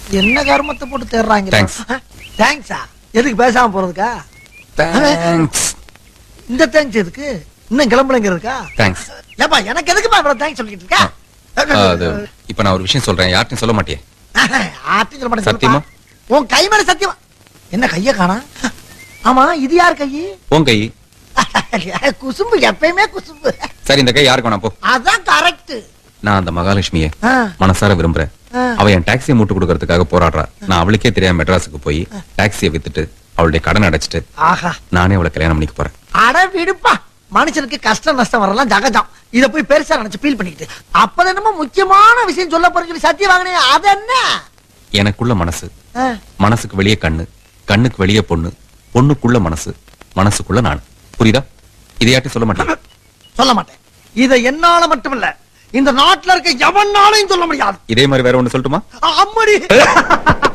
என்ன கர்மத்தை போட்டு தேடுறாங்க Thanks. தேங்க்ஸா எதுக்கு பேசாம போறதுக்கா தேங்க்ஸ் இந்த தேங்க்ஸ் எதுக்கு இன்னும் கிளம்புறங்க இருக்கா தேங்க்ஸ் ஏப்பா எனக்கு எதுக்கு இவ்வளவு தேங்க்ஸ் சொல்லிட்டு இருக்கா அது இப்ப நான் ஒரு விஷயம் சொல்றேன் யார்ட்டையும் சொல்ல மாட்டியே ஆர்த்தி சொல்ல மாட்டேன் சத்தியமா? சொல்லுப்பா. உன் கை மேல சத்தியமா என்ன கைய காணா ஆமா இது யார் கை உன் கை குசும்பு எப்பயுமே குசும்பு சரி இந்த கை யாருக்கு வேணாம் போ அதான் கரெக்ட் நான் அந்த மகாலட்சுமியை மனசார விரும்புறேன் ஆ. அவ என் டாக்ஸியை மூட்டு கொடுக்கறதுக்காக போராடுறா நான் அவளுக்கே தெரியாம மெட்ராஸுக்கு போய் டாக்ஸியை வித்துட்டு அவளுடைய கடன் அடைச்சிட்டு ஆஹா நானே அவளை கல்யாணம் பண்ணிக்க போறேன் அட விடுப்பா மனுஷனுக்கு கஷ்டம் நஷ்டம் வரலாம் ஜகஜம் இத போய் பெருசா நினைச்சு ஃபீல் பண்ணிக்கிட்டு அப்பதான் என்னமோ முக்கியமான விஷயம் சொல்ல போறீங்க சத்தியம் வாங்கினே அது என்ன எனக்குள்ள மனசு ஆ, மனசுக்கு வெளியே கண்ணு கண்ணுக்கு வெளியே பொண்ணு பொண்ணுக்குள்ள மனசு மனசுக்குள்ள நான் புரியுதா இதை யார்ட்டையும் சொல்ல மாட்டேன் சொல்ல மாட்டேன் இத என்னால மட்டுமில்ல இந்த நாட்டுல இருக்க எவனாலையும் சொல்ல முடியாது இதே மாதிரி வேற ஒண்ணு சொல்லட்டுமா அம்மடி